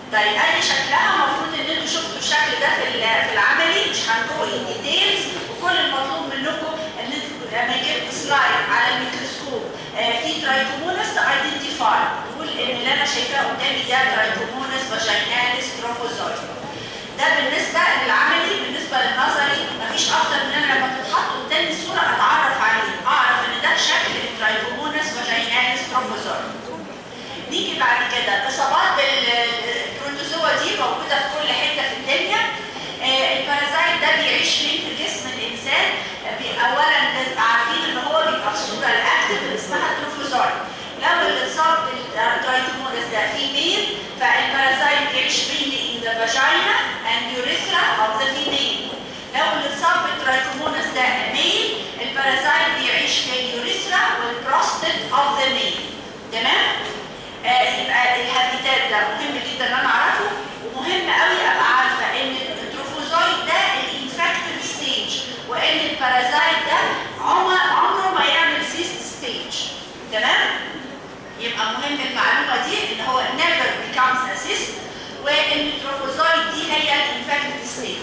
طيب ادي شكلها المفروض ان انتوا شفتوا الشكل ده في ال- في العملي مش هنجو ان ديتيلز وكل المطلوب منكم ان انتوا لما جبت سلايد على الميكروسكوب آه، في ترايكومونس ايدنتيفاي تقول ان اللي انا شايفاه قدامي ده ترايكومونس فاجيناليس تروفوزويد ده بالنسبه للعملي بالنسبه للنظري مفيش افضل من انا لما تتحط قدامي الصوره اتعرف عليه اعرف ان ده شكل الترايكومونس فاجيناليس تروفوزويد نيجي بعد كده الاصابات بالبروتوزوا دي موجوده في كل حته في الدنيا آه، البارازايت ده بيعيش فين في جسم الانسان آه، بي- اولا نبقى عارفين ان هو بيبقى في الصوره الاكتف اللي اسمها تروفوزويد لو اللي اتصاب بالترايكومونس ده في ميل فالبارازايت بيعيش mainly in the vagina and urethra of the female لو اللي اتصاب بالترايكومونس ده ميل البارازايت بيعيش في اليوريثرا والبروستات of the male تمام؟ آه، يبقى الهابيتات ده مهم جدا ان انا اعرفه ومهم قوي ابقى عارفه ان التروفوزويد ده الانفكتيف ستيج وان البارازايت ده عمر عمره ما يعمل سيست ستيج تمام يبقى مهم المعلومه دي ان هو never becomes a cyst وان التروفوزويد دي هي الانفكتيف ستيج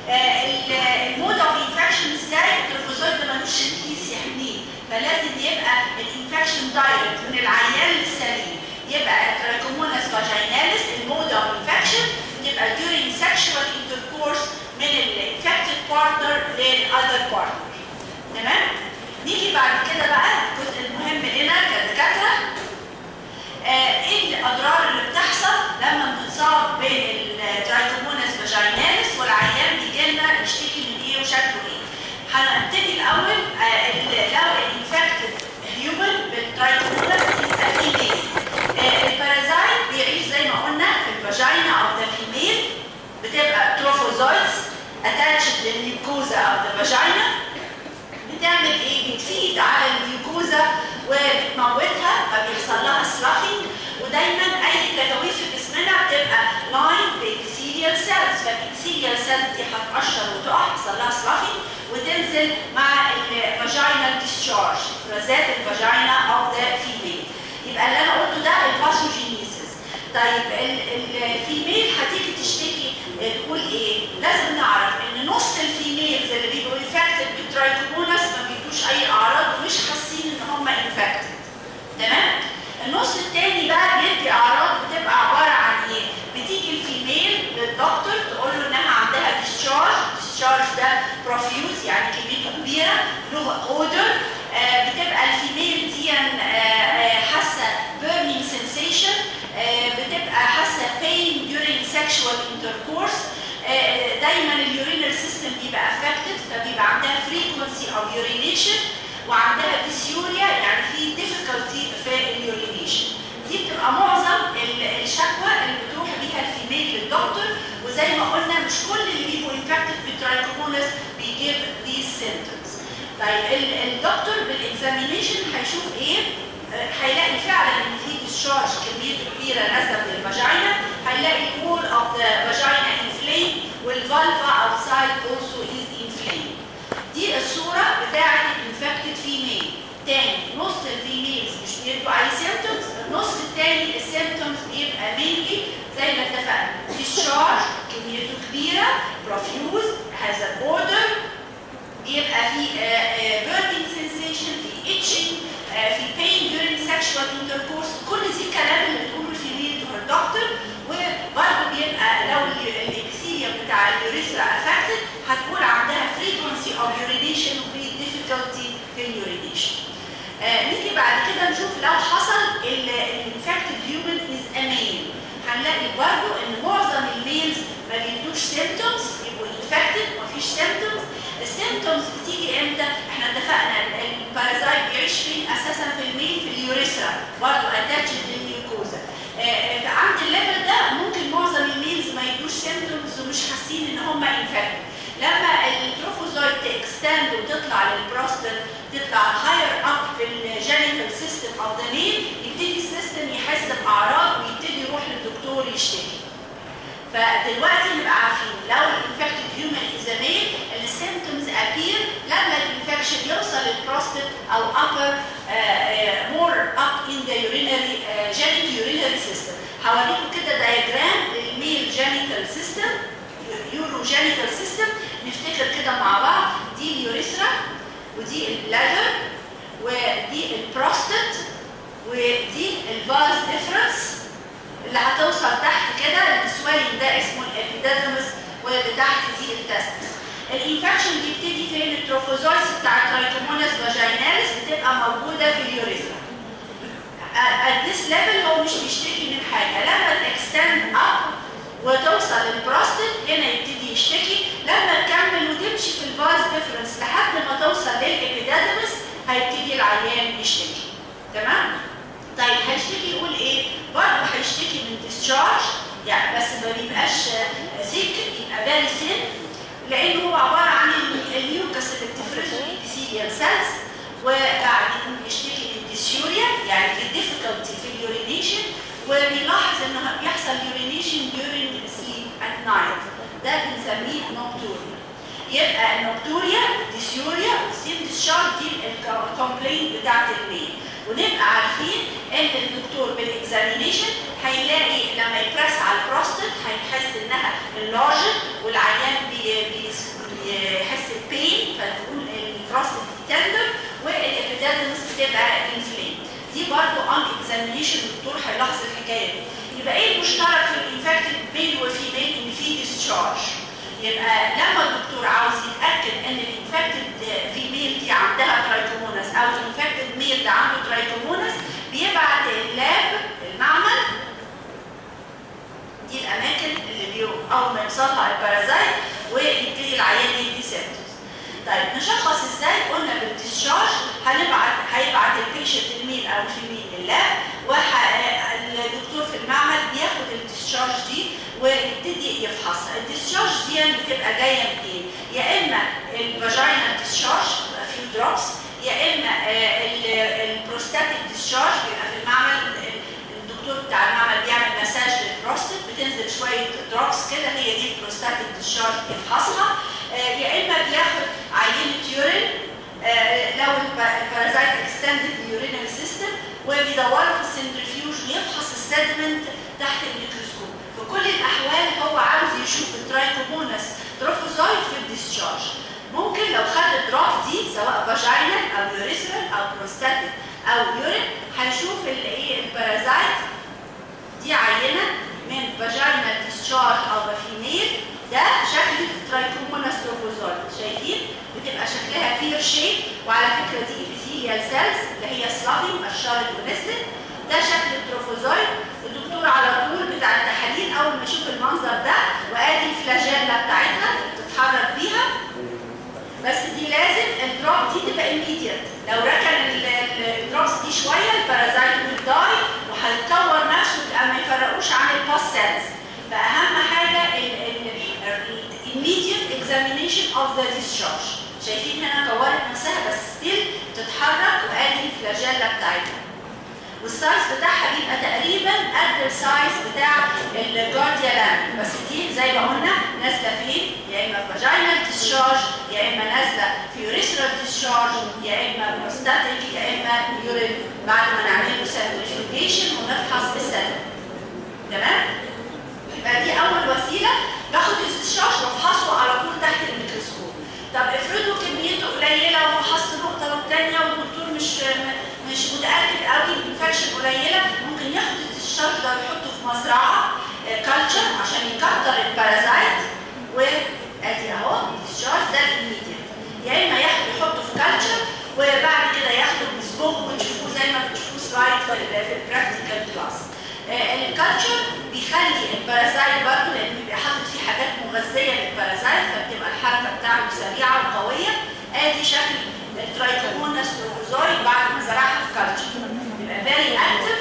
المود اوف انفكشن ازاي التروفوزويد ده ملوش كيس يحميه فلازم يبقى الانفكشن دايركت من العيان للسليم يبقى الترايكوموناس فاجيناليس المود اوف انفكشن يبقى during sexual intercourse من الانفكتد بارتنر للاذر بارتنر تمام نيجي بعد كده بقى الجزء المهم لنا كدكاتره آه، ايه الاضرار اللي بتحصل لما بنصاب بالترايكوموناس فاجيناليس والعيان بيجي لنا يشتكي من ايه وشكله ايه هنبتدي الاول آه، ال- لو الانفكتد هيومن بالترايكوموناس يبقى فيميل البارازايت بيعيش زي ما قلنا في الفاجينا او ذا فيميل بتبقى تروفوزويدز اتاتشد للميوكوزا او ذا فاجينا بتعمل ايه؟ بتفيد على الميوكوزا وبتموتها فبيحصل لها سلافينج ودايما اي تجاويف في جسمنا بتبقى لاين بابيثيليال سيلز فالابيثيليال سيلز دي هتقشر وتقع يحصل لها سلافينج وتنزل مع الفاجينال ديسشارج افرازات الفاجينا اوف ذا فيميل يبقى اللي انا قلته ده الباثوجينيسيس طيب ال- ال- الفيميل هتيجي تشتكي تقول ايه؟ لازم نعرف ان نص الفيميلز اللي بيبقوا انفكتد بالترايكوموناس ما بيدوش اي اعراض ومش حاسين ان هم انفكتد تمام؟ النص التاني بقى بيدي اعراض بتبقى عباره عن ايه؟ بتيجي الفيميل للدكتور تقول له انها عندها ديسشارج، الديسشارج ده بروفيوز يعني كميته كبيره له اودر آه بتبقى الفيميل دي آه، آه، حاسه burning sensation آه، بتبقى حاسه pain during sexual intercourse آه، دايما اليورينال سيستم بيبقى affected فبيبقى عندها frequency of urination وعندها dysuria يعني في difficulty في اليورينيشن دي بتبقى معظم ال- الشكوى اللي بتروح بيها الفيميل للدكتور وزي ما قلنا مش كل اللي بيبقوا infected بالترايكومونس بيجيب these symptoms طيب ال- الدكتور بالاكزامينيشن هيشوف ايه؟ آه، هيلاقي فعلا ان في ديسشارج كميته كبيره نازله من الفاجينا هيلاقي الوول اوف ذا فاجينا انفليم والفالفا اوتسايد اولسو از انفليم دي الصوره بتاعه الانفكتد فيميل تاني نص الفيميلز مش بيدوا اي سيمتومز النص التاني السيمتومز بيبقى مينلي زي ما اتفقنا ديسشارج كميته كبيره بروفيوز هذا اوردر بيبقى في burning sensation في itching آه، في pain during sexual intercourse كل دي الكلام اللي بتقوله الفيميل تو هير دكتور وبرضه بيبقى لو الابيثيليوم بتاع اليوريثرا affected هتكون عندها frequency of urination وفي difficulty في اليورينيشن آه، نيجي بعد كده نشوف لو حصل الانفكتد هيومن از اميل هنلاقي برضه ان معظم الميلز ما بيدوش سيمتومز يبقوا انفكتد مفيش سيمتومز السيمتومز بتيجي امتى؟ احنا اتفقنا ال- البارازايت بيعيش فين اساسا في الميل في اليوريثرا برضه اتاتشد للميوكوزا آه، عند الليفل ده ممكن معظم الميلز ما يدوش سيمتومز ومش حاسين ان هم انفكتد لما التروفوزويد تكستند وتطلع للبروستات تطلع هاير اب في الجينيتال سيستم اوف ذا ميل يبتدي السيستم يحس باعراض ويبتدي يروح للدكتور يشتكي فدلوقتي نبقى عارفين لو الانفكتد هيومن از ميل السيمتومز ابير لما الانفكشن يوصل للبروستات او upper more up in the urinary uh, genital urinary system هوريكم كده diagram للميل يوروجينيكال سيستم يوروجينيكال سيستم نفتكر كده مع بعض دي اليوريثرا ودي البلادر ودي البروستات ودي الفاز ديفرنس اللي هتوصل تحت كده السوالين ده اسمه الابيديدمس واللي تحت دي التستس الانفكشن بيبتدي فين التروفوزويس بتاع الترايكوموناس فاجيناليس بتبقى موجوده في اليوريثرا at this level هو مش بيشتكي من حاجه لما تكستند اب وتوصل للبروستات هنا يبتدي يشتكي لما تكمل وتمشي في الفاز ديفرنس لحد ما توصل للابيديدمس هيبتدي العيان يشتكي تمام طيب هيشتكي يقول ايه برضه هيشتكي من ديسشارج يعني بس ما بيبقاش سيك بيبقى فيري سين لانه هو عباره عن الميوكس اللي بتفرزه الابيثيليال سيلز وبعدين يشتكي من ديسيوريا يعني في ديفيكولتي في اليورينيشن وبيلاحظ انه بيحصل يورينيشن during sleep at night ده بنسميه نوكتوريا يبقى النوكتوريا ديسيوريا والسيم ديسشارج دي الكومبلين بتاعت الميل ونبقى عارفين ان الدكتور بالاكزامينيشن هيلاقي لما يبرس على البروستات هيحس انها اللارجت والعيان بيحس ببين فتقول البروستات تندر والابيديدمس بتبقى انفليم دي برضو ان اكزامينيشن الدكتور هيلاحظ الحكايه دي يبقى ايه المشترك في الانفكتد ميل وفيميل ان في ديسشارج يبقى لما الدكتور عاوز يتاكد ان الانفكتد فيميل دي عندها ترايكوموناس او الانفكتد ميل ده عنده ترايكوموناس بيبعت اللاب المعمل دي الاماكن اللي بيو اول ما يوصلها البارازايت ويبتدي العيان يدي سيمتومز طيب نشخص ازاي قلنا بالديسشارج هنبعت هيبعت البيشنت الميل او الفيميل للاب والدكتور في المعمل بياخد الديسشارج دي ويبتدي يفحصها الديسشارج دي بتبقى جايه منين يا اما الفاجينال ديسشارج بيبقى فيه دروبس يا اما البروستاتيك ديسشارج بيبقى في المعمل الدكتور بتاع المعمل بيعمل مساج للبروستات بتنزل شويه دروبس كده هي دي البروستاتيك ديسشارج يفحصها يا اما بياخد عينه يورين لو البارازايت اكستندد اليورينال سيستم وبيدوروا في السنترفيوج ويفحص السيدمنت تحت الميكروسكوب في كل الاحوال هو عاوز يشوف الترايكوموناس تروفوزايت في الديسشارج ممكن لو خد الدروب دي سواء فاجينال او يوريثرال او بروستاتيك او يورين هيشوف الايه البارازايت دي عينه من فاجينال ديسشارج او فيميل ده شكل الترايكوموناس تروفوزايت شايفين بتبقى شكلها فير شيب وعلى فكره دي ابيثيليال سيلز اللي هي سلافي مقشره ونزلت ده شكل التروفوزايت الدكتور على طول بتاع التحاليل اول ما يشوف المنظر ده وادي الفلاجيلا بتاعتها بتتحرك بيها بس دي لازم الدروب دي تبقى immediate لو ركن الدروبس دي شويه البارازايت will die وهيتكور نفسه يبقى ما يفرقوش عن الباس سيلز فاهم حاجه immediate examination of the discharge شايفين هنا كورت نفسها بس ستيل بتتحرك وادي الفلاجيلا بتاعتها والسايز بتاعها بيبقى تقريبا قد السايز بتاع الجارديا لامين بس دي زي ما قلنا نازله فين يا اما فاجينال ديسشارج يا اما نازله في يوريثرال ديسشارج يا اما بروستاتيك يا اما يورين بعد ما نعمل له سنتريفيوجيشن ونفحص بالسلم تمام يبقى دي اول وسيله باخد الديسشارج وافحصه على طول تحت الميكروسكوب طب افرضوا كميته قليله وفحصت نقطه والثانيه والدكتور مش مش متاكد قوي الانفكشن قليله ممكن ياخد الديسشارج ده ويحطه في مزرعه كلتشر عشان يكتر البارازايت وادي اهو الديسشارج ده الايميديت يا اما ياخد يحطه في كلتشر وبعد كده ياخده بسبوك وتشوفوه زي ما بتشوفوه سلايد في البراكتيكال كلاس الكالتشر بيخلي البارازايت برضه لان بيبقى حاطط فيه حاجات مغذيه للبارازايت فبتبقى الحركه بتاعته سريعه وقويه ادي شكل الترايكوموناس تروفوزايت بعد ما زرعها في كالتشر بيبقى فيري اكتف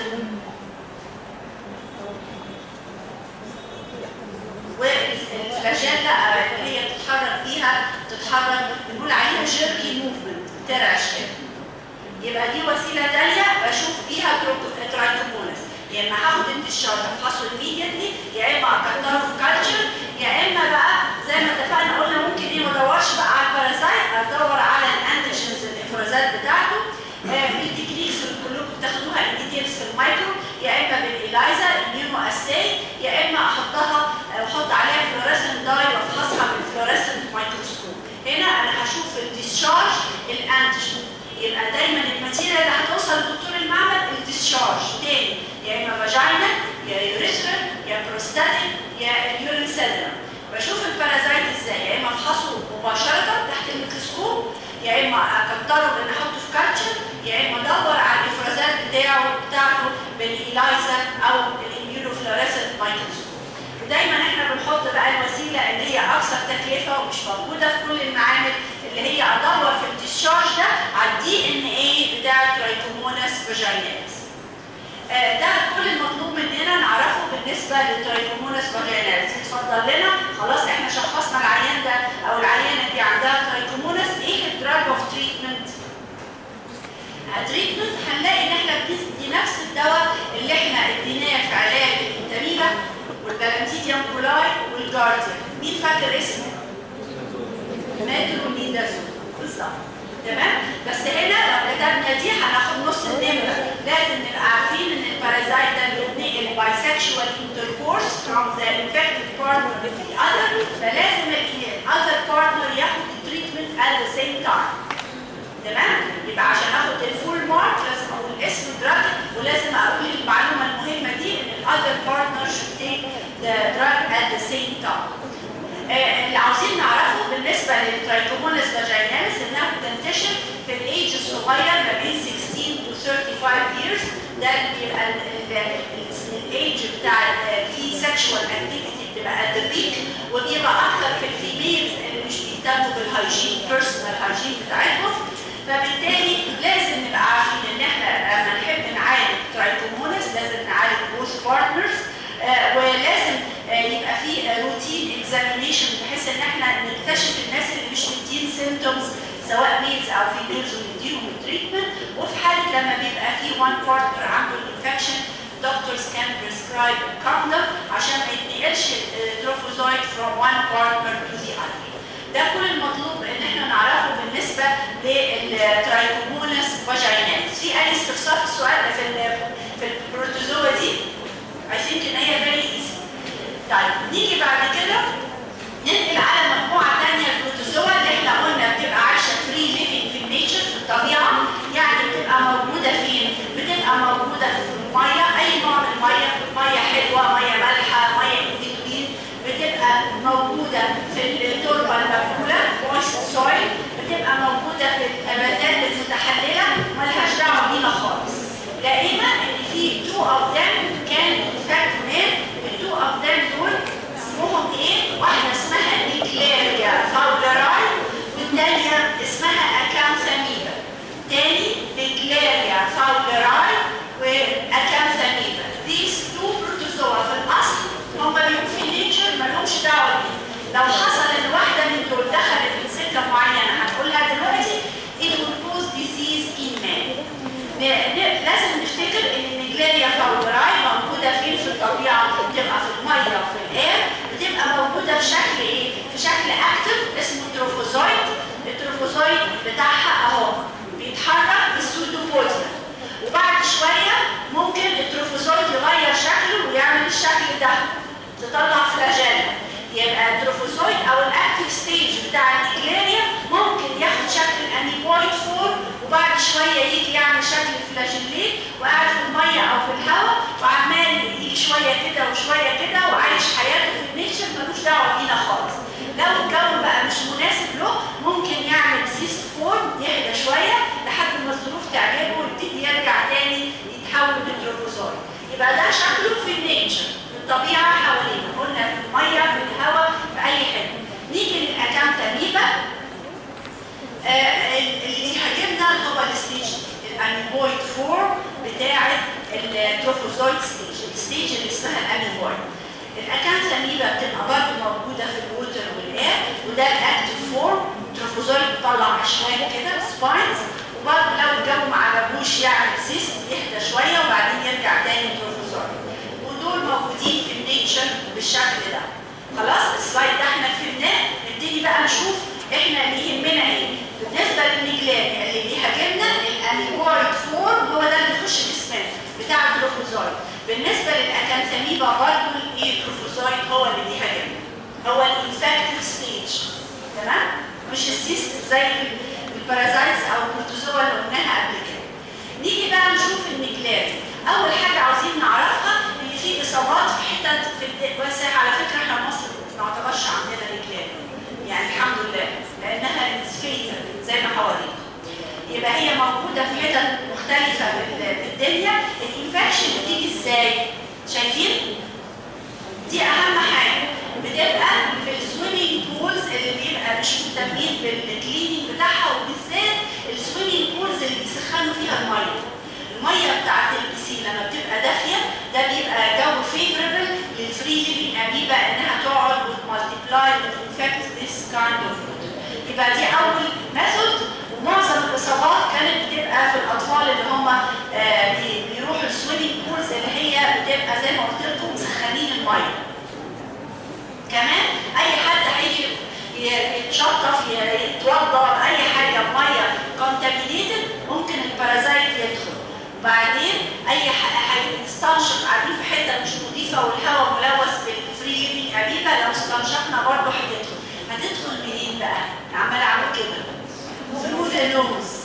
والفلاجيلا اللي هي بتتحرك فيها بتتحرك بنقول عليها جيركي موفمنت بترعش كده يبقى دي وسيله ثانيه بشوف بيها ترايكوموناس يا اما هاخد الديسشارج افحصه immediately يا اما اكتره في كالتشر يا اما بقى زي ما اتفقنا قلنا ممكن ايه ما ادورش بقى على البارازايت ادور على الانتيجنز الافرازات بتاعته آه بالتكنيكس اللي كلكم بتاخدوها الديتيلز في المايكرو يا اما بالالايزا الميونو اساي يا اما احطها يا اليورين سيلر بشوف البارازايت ازاي يا اما افحصه مباشره تحت الميكروسكوب يا اما اكتره بان احطه في كالتشر يا اما ادور على الافرازات بتاعه بتاعته بالايلايزا او الاميونوفلوريسنت مايكروسكوب ودايما احنا بنحط بقى الوسيله اللي هي اكثر تكلفه ومش موجوده في كل المعامل اللي هي ادور في الديسشارج ده على الدي ان اي بتاع ترايكوموناس فاجيناليس آه ده كل المطلوب مننا نعرفه بالنسبه للترايكوموناس فاجيناليس اتفضل لنا خلاص احنا شخصنا العيان ده او العيانه دي عندها ترايكوموناس ايه الدراج اوف تريتمنت تريتمنت هنلاقي ان احنا بندي نفس الدواء اللي احنا اديناه في علاج الانتاميبا والبلانتيديوم كولاي والجارديان مين فاكر اسمه؟ ماترونيدازول بالظبط تمام بس هنا لو كتبنا دي هناخد نص النمره لازم نبقى عارفين ان البارازايت ده بيتنقل bisexual intercourse from the infected partner to the other فلازم الاذر partner ياخد التريتمنت at the same time تمام يبقى عشان اخد الفول مارك لازم اقول اسم الدراج ولازم اقول المعلومه المهمه دي ان الاذر partner should take the drug at the same time آه اللي عاوزين نعرفه بالنسبه للترايكومونس فاجيناليس انها بتنتشر في الايج الصغير ما بين 16 to 35 years ده بيبقى الايج بتاع في سكشوال اكتيفيتي بتبقى at the peak وبيبقى اكتر في الفيميلز اللي مش بيهتموا بالهايجين بيرسونال هايجين بتاعتهم فبالتالي لازم نبقى عارفين ان احنا لما نحب نعالج ترايكومونس لازم نعالج بوث بارتنرز آه ولازم آه يبقى في روتين اكزامينيشن بحيث ان احنا نكتشف الناس اللي مش مدين سيمتومز سواء ميلز او فيميلز ونديهم التريتمنت وفي حاله لما بيبقى في وان بارتنر عنده الانفكشن doctors can prescribe a condom عشان ما يتنقلش التروفوزويد from one partner to the other. ده كل المطلوب ان احنا نعرفه بالنسبه للترايكومونس فاجيناليس. في اي استفسار في السؤال ده في في البروتوزوا دي؟ I think ان هي very easy. طيب نيجي بعد كده ننقل على مجموعه ثانيه البروتوزوا اللي احنا قلنا بتبقى عايشه فري ليفنج في النيتشر في الطبيعه يعني بتبقى موجوده فين؟ بتبقى موجوده في الميه اي نوع من الميه ميه حلوه ميه مالحه ميه انفكتين بتبقى موجوده في التربه المبلوله مويست سويل بتبقى موجوده في النباتات المتحلله ملهاش دعوه بينا خالص لقينا ان في تو اوف ذم كان انفكت مان التو اوف ذم دول اسمهم ايه؟ واحده اسمها نيكليريا فاولراي والثانيه اسمها اكانثاميبا تاني نيكليريا فاولراي واكانثاميبا these two protozoa في الاصل هم بيبقوا في النيتشر مالهمش دعوه بيه لو حصل ان واحده من دول دخلت في سكه معينه هنقولها دلوقتي it will cause disease in man لازم نفتكر ان النجلاريا فاوراي موجوده فين في الطبيعه بتبقى في الميه وفي الاير بتبقى موجوده في شكل ايه في شكل اكتف اسمه تروفوزويد التروفوزويد بتاعها اهو بيتحرك بالسودوبوديا وبعد شويه ممكن التروفوزويد يغير شكله ويعمل الشكل ده تطلع فلاجيلا يبقى التروفوزويد او الاكتف ستيج بتاع النجلاريا ممكن ياخد شكل الانيبويد فورم وبعد شويه يجي يعمل شكل الفلاجيليت وقاعد في الميه او في الهواء وعمال يجي شويه كده وشويه كده وعايش حياته في النيتشر ملوش دعوه بينا خالص لو الجو بقى مش مناسب له ممكن يعمل سيست فورم يهدى شويه لحد ما الظروف تعجبه ويبتدي يرجع تاني يتحول لتروفوزويد يبقى ده شكله في النيتشر في الطبيعه حوالينا قلنا في الميه في الهواء في اي حته نيجي للاكانتاميبا آه اللي هاجمنا هو الستيج الانيبويد فورم بتاعه التروفوزويد ستيج الستيج اللي اسمها الانيبويد الاكانثاميبا بتبقى برضه موجوده في الووتر والاير وده الاكتف فورم التروفوزويد بيطلع شويه كده سباينز وبرضه لو الجو ما عجبوش يعمل سيست يهدى شويه وبعدين يرجع تاني تروفوزويد ودول موجودين في النيتشر بالشكل ده خلاص السلايد ده احنا فهمناه نبتدي بقى نشوف احنا اللي يهمنا ايه بالنسبه للنجلان اللي بيهاجمنا الانيبويد فورم هو ده اللي يخش جسمنا بتاع التروفوزويد بالنسبه للاكانثاميبا برضه الايه التروفوزويد هو اللي بيهاجمنا هو الانفكتيف ستيج تمام مش السيست زي البارازايتس او البروتوزوا اللي قلناها قبل كده نيجي بقى نشوف النجلان اول حاجه عاوزين نعرفها ان في اصابات في حتت في الد- بس على فكره احنا مصر ما تعتبرش عندنا رجال يعني الحمد لله لانها فيتر زي ما هوريك يبقى هي موجوده في حتت مختلفه في ال- في الدنيا الانفكشن بتيجي ازاي؟ شايفين؟ دي اهم حاجه بتبقى في السويمنج بولز اللي بيبقى مش مهتمين بالكليننج بتاعها وبالذات السويمنج بولز اللي بيسخنوا فيها الميه الميه بتاعت البسين لما بتبقى دافيه ده بيبقى جو فيفربل للفري ليفنج اميبا انها تقعد وتمالتيبلاي وتنفكت ذيس كايند اوف يبقى دي اول ميثود ومعظم الاصابات كانت بتبقى في الاطفال اللي هم آه، بي- بيروحوا السويمنج بولز اللي هي بتبقى زي ما قلت لكم مسخنين الميه كمان اي حد هيجي ي- يتشطف ي- يتوضا باي حاجه بميه كونتامينيتد ممكن البارازايت يدخل وبعدين اي ح- هيستنشق قاعدين في حته مش نظيفه والهواء ملوث بالفري ليفنج اميبا لو استنشقنا برضه هتدخل هتدخل منين بقى؟ عمال اعمل كده through the nose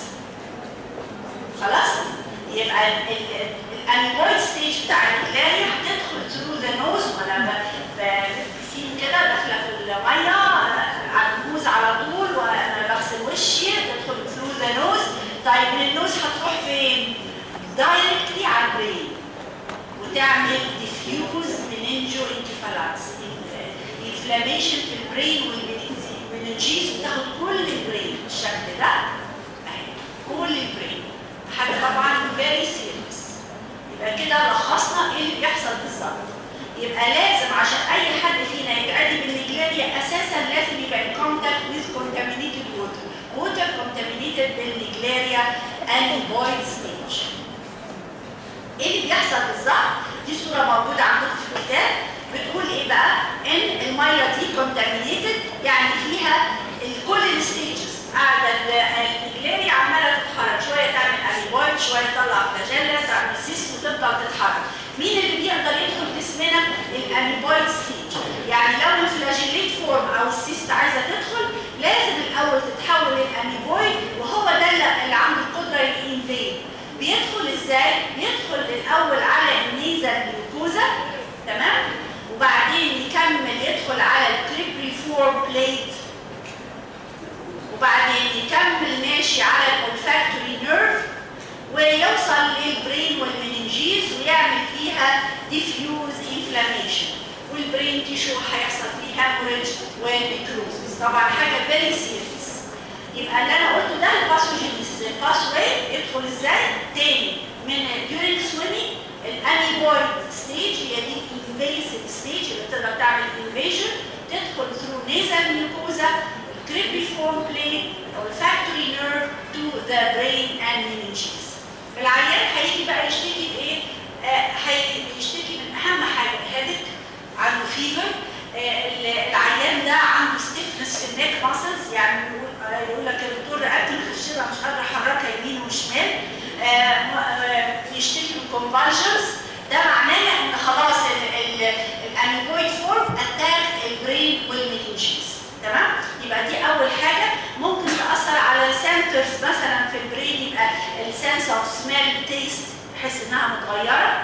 خلاص؟ يبقى الانيبويد ستيج بتاع الجلاريا هتدخل through the nose وانا ب- ب- بسين كده داخله في الميه على البوز على طول وانا بغسل وشي تدخل through the nose طيب من النوز هتروح فين؟ دايركتلي على البرين وتعمل diffuse meningoencephalitis inflammation في البرين والمننجيز وتاخد كل البرين بالشكل ده اهي كل البرين حاجه طبعا very serious يبقى كده لخصنا ايه اللي بيحصل بالظبط يبقى لازم عشان اي حد فينا يتعدي بالنجلاريا اساسا لازم يبقى in contact with contaminated water water contaminated بالنجلاريا aneuploid stage ايه اللي بيحصل بالظبط دي صوره موجوده عندكم في الكتاب بتقول ايه بقى ان الميه دي كونتامينيتد يعني فيها ال- كل الستيجز قاعده ال- النجلاريا عماله تتحرك شويه تعمل انيبويد شويه تطلع فلاجيلا تعمل سيست وتفضل تتحرك مين اللي بيقدر يدخل جسمنا الانيبويد ستيج يعني لو الفلاجيليت فورم او السيست عايزه تدخل لازم الاول تتحول للانيبويد وهو ده اللي اللي عنده القدره ينفيد بيدخل ازاي؟ بيدخل الاول على النيزل جلوكوزا تمام؟ وبعدين يكمل يدخل على الكريبري فورم بليت وبعدين يكمل ماشي على الاولفاكتوري نيرف ويوصل للبرين والمننجيز ويعمل فيها ديفيوز انفلاميشن والبرين تيشو هيحصل فيه هاموريج ونيكروزس طبعا حاجه فيري سيريس يبقى اللي انا قلته ده الباثوجينيس باث واي يدخل ازاي؟ تاني من during swimming الانيبويد ستيج هي دي الانفيسيف ستيج اللي تقدر تعمل انفيجن تدخل through nasal mucosa cribriform plate or factory nerve to the brain and meninges. العيان هيجي بقى يشتكي بايه؟ آه، هيشتكي من اهم حاجه هيدك عنده فيفر العيان ده عنده ستيفنس في النيك ماسلز يعني يقول- آه، يقول لك يا دكتور رقبتي مخشبه مش قادره احركها يمين وشمال آه، م- آه، يشتكي من كونفالجنز ده معناه ان خلاص الانيبويد فورم اتاك البرين والمينجيز تمام يبقى دي اول حاجه ممكن تاثر على سنترز مثلا في البرين يبقى السنس اوف سميل تيست بحيث انها متغيره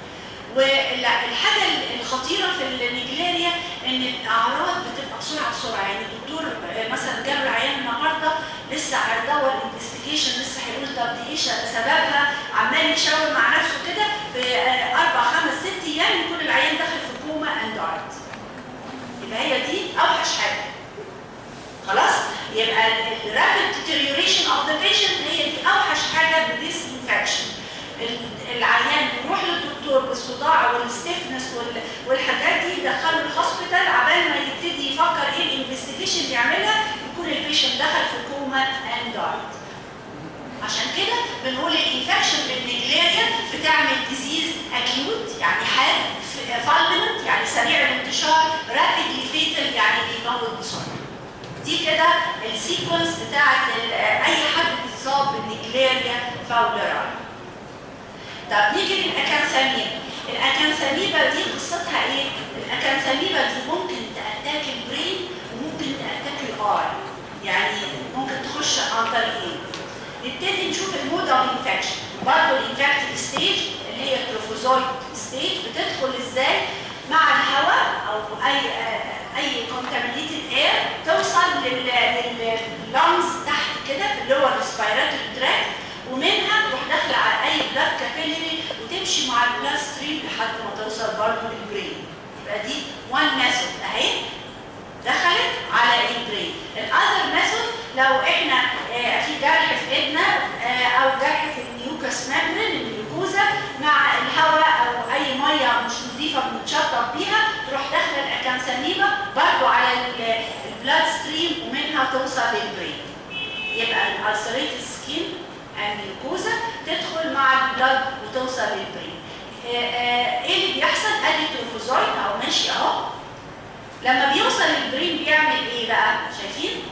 والحاجه الخطيره في النجلاريا ان الاعراض بتبقى بسرعه بسرعه يعني الدكتور مثلا جاب العيان النهارده لسه هيدور الانفستيجيشن لسه هيقول طب دي ايه سببها عمال يشاور مع نفسه كده في اربع خمس ست ايام يكون العيان داخل في كوما اند دايت يبقى هي دي اوحش حاجه خلاص يبقى الرابid deterioration of the patient هي دي اوحش حاجه بديس انفكشن العيان يروح للدكتور بالصداع والستيفنس وال- والحاجات دي يدخله الهوسبيتال عبال ما يبتدي يفكر ايه الانفستيجيشن يعملها يكون البيشنت دخل في كوما اند دايت عشان كده بنقول الانفكشن بالنجلاريا بتعمل ديزيز اكيوت يعني حاد فالمنت يعني سريع الانتشار رابيدلي فيتال يعني بيموت بسرعه دي كده السيكونس بتاعت ال- اي حد بيتصاب بالنجلاريا فاولراي طب نيجي للاكانثاميبا الاكانثاميبا دي قصتها ايه الاكانثاميبا دي ممكن تاتاك البرين وممكن تاتاك الاي يعني ممكن تخش عن طريق ايه نبتدي نشوف المود اوف انفكشن برضه الانفكتيف ستيج اللي هي التروفوزويد ستيج بتدخل ازاي مع البلاد ستريم لحد ما توصل برضه للبرين يبقى دي وان ميثود اهي دخلت على البرين الاذر ميثود لو احنا آه، في جرح في ايدنا آه، او جرح في الميوكس مامبرين الميوكوزا مع الهواء او اي ميه مش نظيفه بنتشطب بيها تروح داخله الاكانساميبا برضو على البلاد ستريم ومنها توصل للبرين يبقى الالسريتد سكين الميوكوزا تدخل مع البلاد وتوصل للبرين آه، آه، ايه اللي بيحصل ادي تروفوزويد اهو ماشي اهو لما بيوصل البرين بيعمل ايه بقى شايفين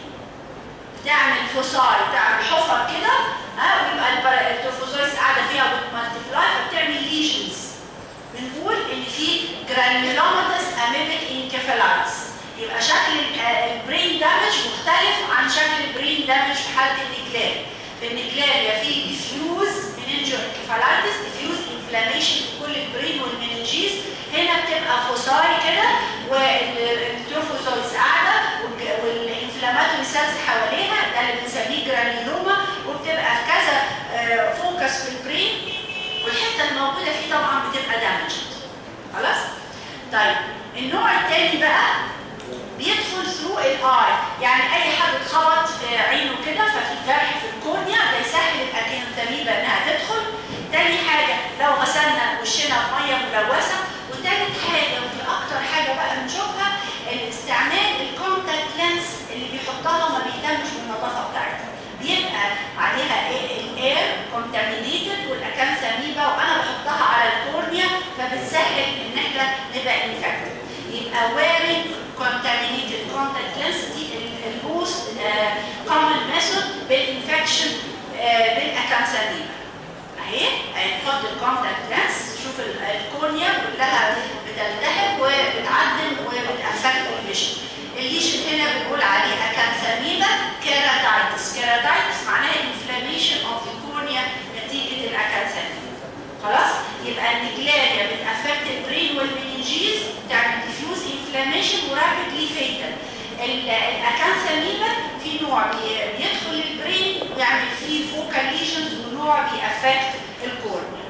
تعمل فصاي تعمل حفر كده ها ويبقى البر- التروفوزويدز قاعده فيها وبتمالتيبلاي فبتعمل ليجنز بنقول ان في جرانيولوماتس اميبيك انكفالايتس يبقى شكل ال- البرين دامج مختلف عن شكل البرين دامج في حاله النجلال في النجلال في ديفيوز مننجو انكفالايتس ديفيوز انفلاميشن في كل البرين والمننجيز هنا بتبقى فصاي كده والتروفوزويدز قاعده والج- والانفلاماتوري سيلز حواليها ده اللي بنسميه جرانيولوما وبتبقى في كذا آه، فوكس في البرين والحته الموجوده فيه طبعا بتبقى دامجد خلاص طيب النوع الثاني بقى بيدخل ثرو الاي يعني اي حد اتخبط في عينه كده ففي جرح في الكورنيا ده يسهل الاكينوتاميبا انها تدخل تاني حاجه لو غسلنا وشنا بميه ملوثه وتالت حاجه ودي اكتر حاجه بقى بنشوفها الاستعمال الكونتاكت لينس اللي بيحطها وما بيهتمش بالنظافه بتاعتها بيبقى عليها الاير كونتامينيتد والاكانساميبا وانا بحطها على الكورنيا فبتسهل ان احنا نبقى انفكتد يبقى wearing contaminated contact lens دي الموست common method بالانفكشن بالاكانساميبا اهي اهي نحط الكونتاكت لينس شوف ال- الكورنيا كلها بتلتهب وبتعدم وبتافكت الفيجن الليجن هنا بنقول عليها كانساميبا كيراتايتس كيراتايتس معناها inflammation of the cornea نتيجه الاكانساميبا خلاص يبقى النجلاريا بتافكت البرين والمننجيز تعمل ديفيوز انفلاميشن ورابيدلي فيتال الاكانثاميبا في نوع بي- بيدخل البرين ويعمل فيه فوكال ليجنز ونوع بيأفكت الكورنيا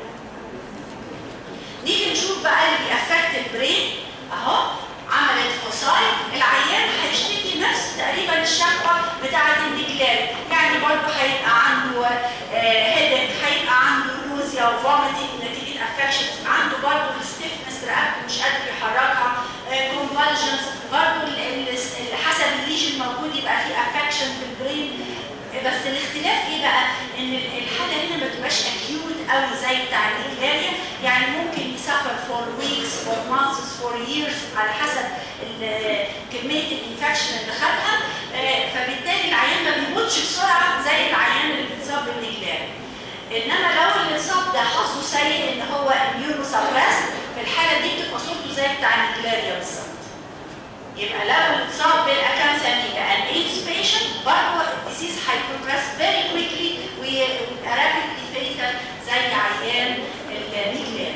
نيجي نشوف بقى اللي بيأفكت البرين اهو عملت فصاي العيان هيشتكي نفس تقريبا الشكوى بتاعه النجلاري يعني برضه هيبقى عنده هيدك هيبقى عنده نوزيا وفوميتنج نتيجه افكشنز عنده برضه الستيفنس رقبته مش قادر يحركها كونفالجنز برضه ال- ال- حسب الليجن موجود يبقى في افكشن في البرين بس الاختلاف ايه بقى ان الحاله هنا ما تبقاش اكيوت قوي زي بتاع النجلاريا يعني ممكن يسافر فور ويكس فور مانثس فور ييرز على حسب ال- كميه الانفكشن اللي خدها آه، فبالتالي العيان ما بيموتش بسرعه زي العيان اللي بيتصاب بالنجلاريا انما لو اللي اتصاب ده حظه سيء ان هو اميونو سبريست في الحاله دي بتبقى صورته زي بتاع النجلاريا بالظبط يبقى لو اتصاب بالاكانساميبا ان ايدز بيشنت برضه الديزيز هيبروجريس فيري كويكلي ويبقى رابيدلي فيتال زي عيان النجلاريا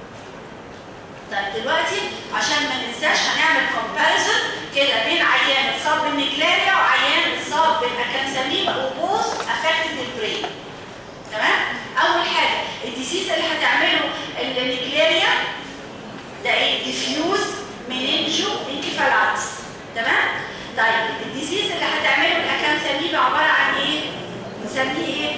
طيب دلوقتي عشان ما ننساش هنعمل كومباريزون كده بين عيان اتصاب بالنجلاريا وعيان اتصاب بالاكانساميبا وبوث افكتد البرين تمام اول حاجه الديزيز اللي هتعمله النجلاريا ده ايه ديفيوز مننجو انكفالايتس تمام طيب الديزيز اللي هتعمله الاكانثاميبا عباره عن ايه بنسميه ايه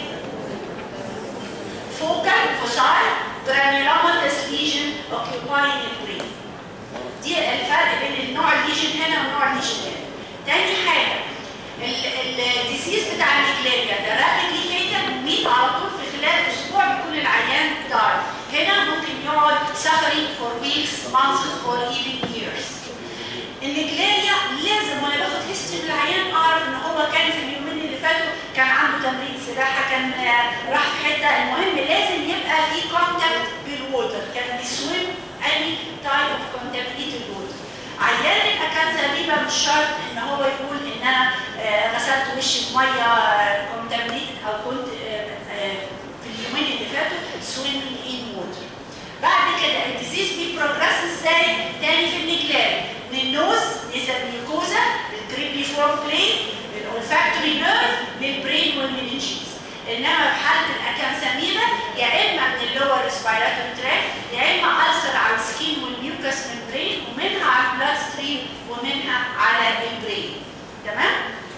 فوكال فوساي جرانيولوماتس ليجن اوكيوباين البرين دي الفرق بين النوع الليجن هنا والنوع الليجن هنا تاني حاجه الديزيز بتاع النجلاريا ده رابيدلي فيتال بيميت على طول في خلال اسبوع بيكون العيان داي هنا ممكن يقعد suffering for weeks, months or even years. النجلاريا لازم وانا باخد هيستوري للعيان اعرف ان هو كان في اليومين اللي فاتوا كان عنده تمرين سباحه كان آه، راح في حته المهم لازم يبقى في كونتاكت بالووتر كان بيسويم اني تايب اوف كونتامينيتد ووتر عيان الاكانثاميبا مش شرط ان هو يقول ان انا آه، غسلت وشي بميه كونتامينيتد او كنت آه، آه، في اليومين اللي فاتوا سويمنج ان ووتر بعد كده الديزيز بيبروجريس ازاي تاني في النجلاري من النوز للميوكوزا للكريبلي فورم بلين للاولفاكتوري نيرف للبرين والمننجيز انما في حاله الاكانساميبا يا اما من اللور ريسبيراتوري تراك يا اما ألسر على السكين والميوكس ممبرين ومنها على البلاد ستريم ومنها على البرين تمام؟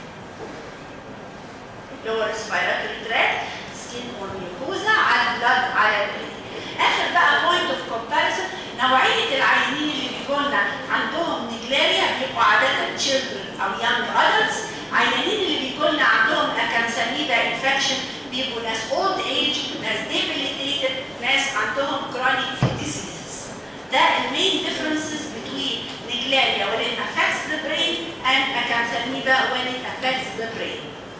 lower respiratory tract skin or mucosa على البلاد على البرين اخر بقى point of comparison نوعيه العيانين اللي بيجوا لنا عندهم نجلاريا بيبقوا عاده children او young adults عيانين اللي بيجوا لنا عندهم اكانساميبا انفكشن بيبقوا ناس اولد ايج ناس debilitated ناس عندهم chronic diseases ده المين differences between نجلاريا when it affects the brain and acanthamiba when it affects the brain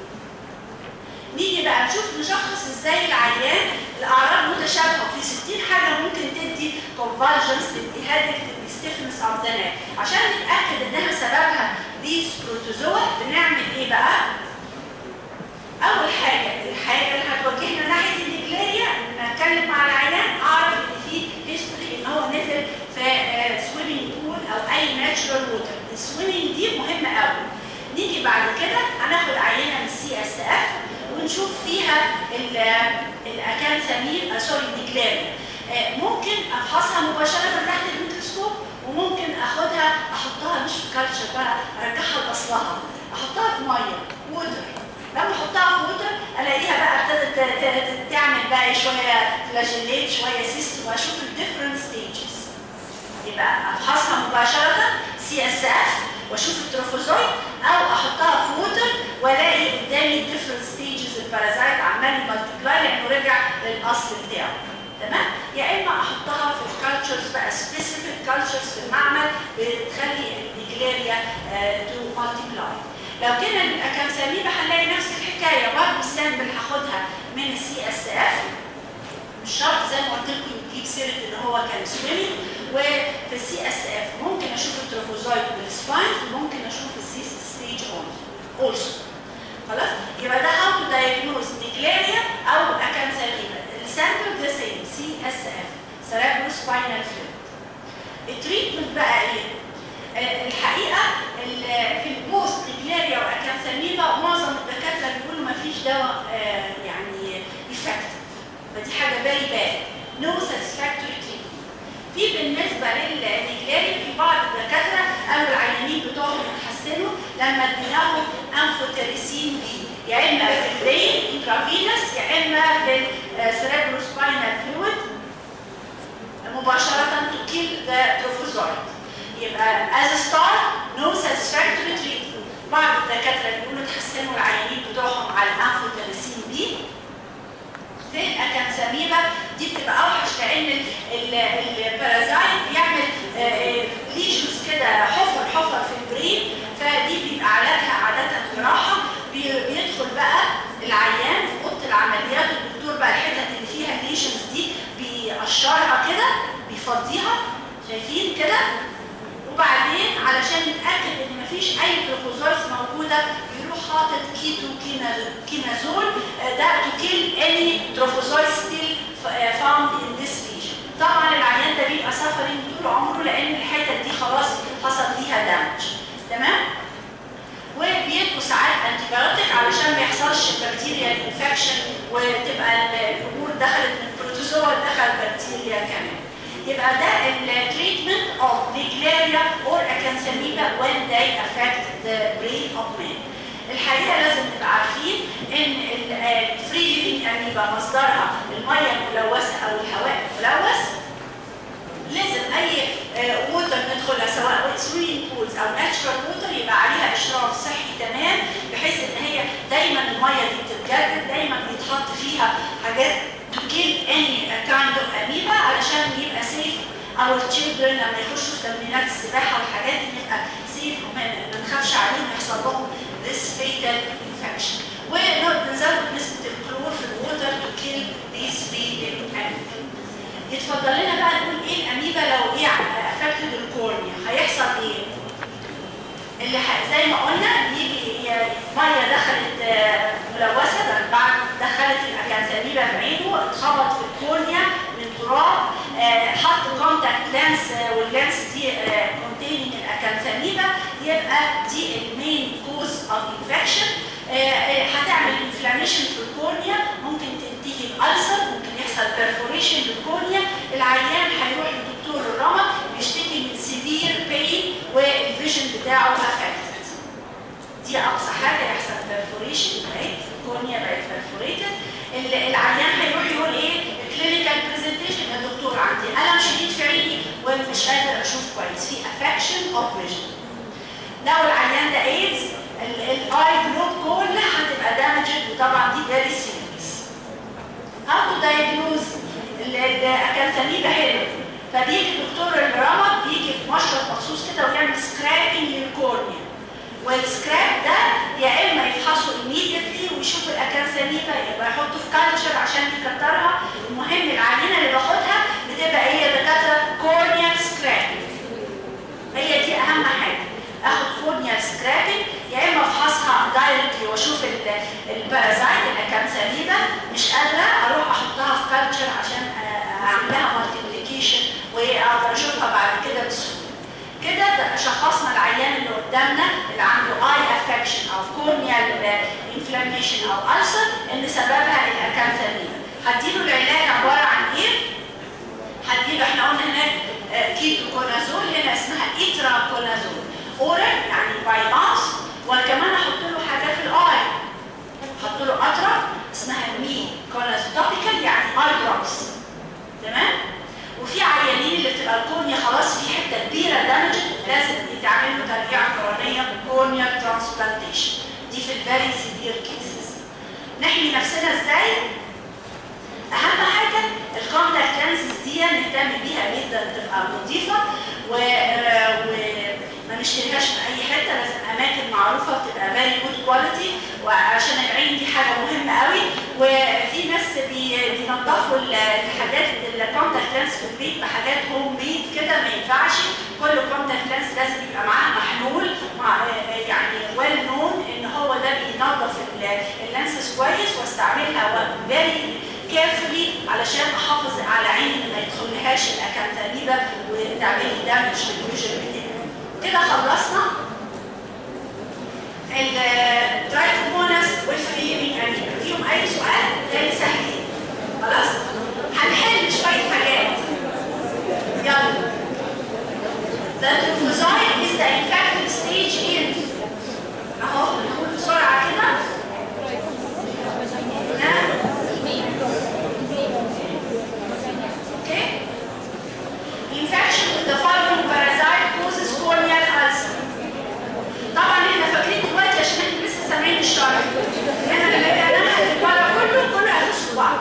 نيجي بقى نشوف نشخص ازاي العيان الاعراض متشابهه في 60 حاجه ممكن تدي convulsions تدي headache تدي stiffness of the neck عشان نتاكد انها سببها these protozoa بنعمل ايه بقى؟ اول حاجه الحاجه اللي هتوجهنا ناحيه النجلاريا لما اتكلم مع العيان اعرف ان في هيستوري ان هو نزل في سويمنج بول او اي ناتشرال ووتر السويمنج دي مهمه قوي نيجي بعد كده هناخد عينه من السي اس اف ونشوف فيها الاكان سمير سوري النجلاريا ممكن افحصها مباشره تحت الميكروسكوب وممكن اخدها احطها مش في كالتشر بقى ارجعها لاصلها احطها في ميه ووتر لما احطها في ووتر الاقيها بقى ابتدت تعمل بقى شويه فلاجيليت شويه سيست واشوف الديفرنت ستيجز يبقى افحصها مباشره سي اس اف واشوف التروفوزويد او احطها في ووتر والاقي قدامي الديفرنت ستيجز البارازايت عمال يمالتيبلاي لانه رجع للاصل بتاعه تمام يا اما احطها في الكالتشرز بقى سبيسيفيك كالتشرز في المعمل بتخلي النجلاريا تو مالتيبلاي لو كان الاكامساميبا هنلاقي نفس الحكايه برضه السامبل هاخدها من السي اس اف مش شرط زي ما قلت لكم نجيب سيره ان هو كان سويمنج وفي السي اس اف ممكن اشوف التروفوزويد بالسباينز وممكن اشوف السيست ستيج اولسو خلاص يبقى ده هاو تو دايجنوز نيجلاريا او اكانساميبا السامبل ذا سيم سي اس اف سيريبرو سباينال فلويد التريتمنت بقى ايه؟ آه الحقيقه في البوست نيجلاريا واكانساميبا معظم الدكاتره بيقولوا ما فيش دواء آه يعني افكتيف فدي حاجه فيري باد نو ساتسفاكتوري تريتمنت في بالنسبه للنيجلاريا في بعض الدكاتره قالوا العيانين بتوعهم اتحسنوا لما اديناهم انفوتيريسين بي يا اما في البرين انترافينس يا اما في السيريبرو سباينال فلويد مباشره تو كيل ذا تروفوزويد يبقى as a start no satisfactory treatment بعض الدكاتره بيقولوا تحسنوا العيانين بتوعهم على الانفوتيريسين بي في الاكانساميبا دي بتبقى اوحش لان البارازايت بيعمل ليجنز كده حفر حفر في البرين فدي بيبقى علاجها عاده جراحه بيدخل بقى العيان في اوضه العمليات الدكتور بقى الحتت اللي فيها الليجنز دي بيقشرها كده بيفضيها شايفين كده وبعدين علشان نتاكد ان مفيش اي تروفوزويدز موجوده يروح حاطط كيتو كينازول ده تو كيل اني تروفوزويد ستيل فاوند ان ذيس ليجن طبعا العيان ده بيبقى سفرنج طول عمره لان الحتت دي خلاص حصل فيها دامج تمام وبيدوا ساعات انتيبيوتيك علشان ما يحصلش بكتيريا انفكشن وتبقى الامور دخلت من بروتوزوا دخل بكتيريا كمان يبقى ده التريتمنت of Naegleria or Acanthamoeba when they affect the brain of man. الحقيقه لازم نبقى عارفين ان الفري ليفنج اميبا مصدرها الميه الملوثه او الهواء الملوث لازم اي ووتر ندخلها سواء سويمنج بولز او ناتشرال ووتر يبقى عليها اشراف صحي تمام بحيث ان هي دايما الميه دي بتتجدد دايما بيتحط فيها حاجات to kill any kind of amoeba علشان يبقى safe our children لما يخشوا في تمرينات السباحه والحاجات دي نبقى safe وما نخافش عليهم يحصل لهم this fatal infection ونزود نسبه الكلور في الووتر to kill these free living amoeba يتفضل لنا بقى نقول ايه الاميبا لو ايه افكتد الكورنيا هيحصل ايه؟ اللي زي ما قلنا بيجي ميه دخلت ملوثه بعد دخلت الاكانثاميبا في عينه اتخبط في الكورنيا من تراب حط كونتاكت لانس واللانس دي كونتيننج الاكانثاميبا يبقى دي المين كوز اوف انفكشن هتعمل انفلاميشن في الكورنيا ممكن تنتهي بالسر ممكن يحصل بيرفوريشن perforation للكورنيا العيان هيروح لدكتور الرمد بيشتكي من سيفير بين والفيجن بتاعه افكتد دي اقصى حاجه يحصل perforation اهي الكورنيا بقت perforated العيان هيروح يقول ايه الكلينيكال برزنتيشن يا دكتور عندي الم شديد في عيني ومش قادر اشوف كويس في افكشن اوف فيجن لو العيان ده ايدز الاي جلوب كلها هتبقى دامجد وطبعا دي فيري سيريس هاو تو دايجنوز الاكانثانيبا هنا فبيجي دكتور الرمد بيجي بمشرط مخصوص كده ويعمل سكرابنج للكورنيا والسكراب ده يا اما يفحصه immediately ويشوف الاكانثانيبا يبقى يحطه في كالتشر عشان يكترها المهم العينه اللي باخدها بتبقى هي دكاتره كورنيال سكرابنج هي دي اهم حاجه اخد كورنيال سكرابنج يا اما افحصها دايركتلي واشوف البارازايت الاكانثانيبا مش قادره اروح احطها في كالتشر عشان اعمل لها مالتيبليكيشن واقدر اشوفها بعد كده بسهوله كده شخصنا العيان اللي قدامنا اللي عنده اي افكشن او كورنيال انفلاميشن او ألسر ان سببها الاكانثانيبا هديله العلاج عباره عن ايه؟ هديله احنا قلنا هناك كيتوكونازول هنا اسمها ايتراكونازول اورال يعني باي ماوس وكمان احط له حاجه في الاي احط له قطره اسمها مي كونازوتوبيكال يعني اي دروبس تمام؟ وفي عيانين اللي بتبقى الكورنيا خلاص في حته كبيره دامجت لازم يتعمل له ترجيع قرنيه كورنيا ترانسبلانتيشن دي في الفيري سيفير كيسز نحمي نفسنا ازاي؟ اهم حاجه الكونتاكت لانسز دي نهتم بيها جدا تبقى نظيفه و... وما نشتريهاش في اي حته لازم اماكن معروفه بتبقى فيري جود كواليتي وعشان العين دي حاجه مهمه قوي وفي ناس بي... بينضفوا الحاجات الكونتاكت لانس في البيت بحاجات هوم ميد كده ما ينفعش كل كونتاكت لانس لازم يبقى معاه محلول مع يعني ويل نون ان هو ده بينظف اللانسز كويس واستعملها فيري كيرفولي علشان احافظ على عيني ما يدخلهاش الاكانتانيبا وتعمل لي دامج للفيجن بتاعي كده خلصنا الترايكوموناس والفريمينج انيميا فيهم اي سؤال تاني سهلين خلاص هنحل شويه حاجات يلا The trophozoite is the infective stage in اهو نقول بسرعه كده Okay? Infection with the following parasite causes corneal ulcer. طبعا احنا فاكرين دلوقتي عشان احنا لسه سامعين الشرح. احنا لما كان الورق كله كله هيخش بعض.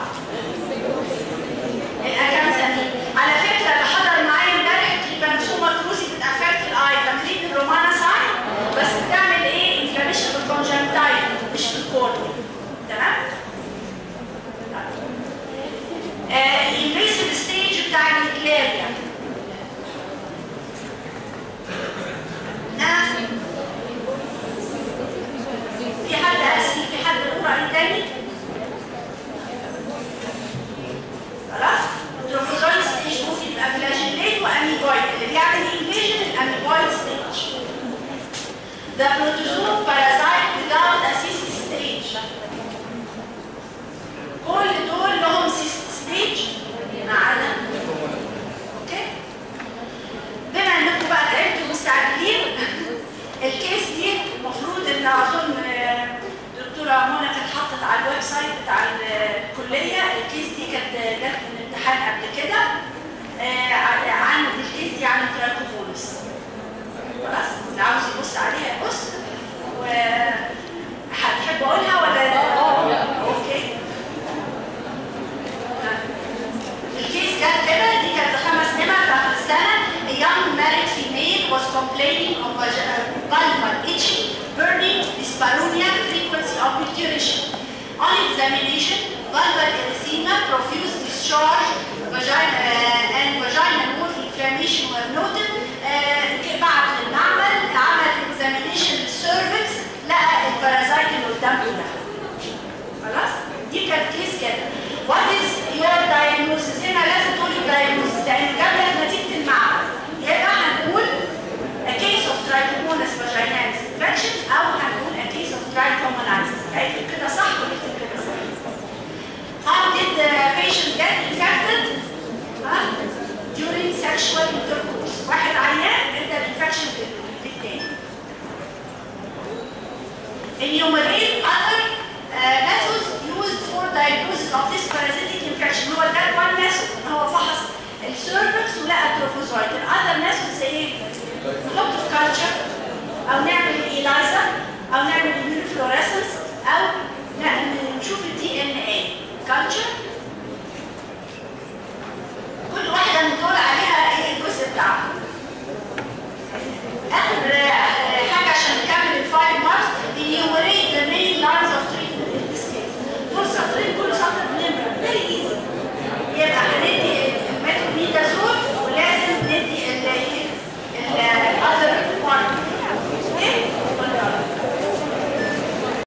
الاكانثاني. على فكره اللي حضر معايا امبارح البنسوما كروزي بتافكت الاي فاكرين الرومانا ساين بس بتعمل ايه؟ انفلاميشن في الكونجنتايل مش في الكورنيا. تمام؟ الانفيسيف ستيج بتاع الكلاريا في حد اسئله في حد يقرا ايه تاني خلاص التروفوزويد ستيج ممكن يبقى فلاجيليت واميبويد اللي بيعمل انفيجن الاميبويد ستيج The protozoa parasite without a cystic stage كل دول لهم ستيج ما عدا اوكي بما انكم بقى تعبتوا مستعجلين الكيس دي المفروض ان اظن دكتوره منى كانت حطت على الويب سايت بتاع الكليه الكيس دي كانت جت من امتحان قبل كده عن الكيس دي عن التراكوفونس خلاص اللي عاوز يبص عليها يبص و هتحب اقولها ولا اوكي الكيس جت كده دي كانت خمس نمر في اخر السنه A young married female was complaining of vulvar itching, burning, dyspareunia, frequency of micturition. On examination, vulvar erythema, profuse discharge, vagina, uh, and vaginal wolf inflammation were noted. Uh, بعد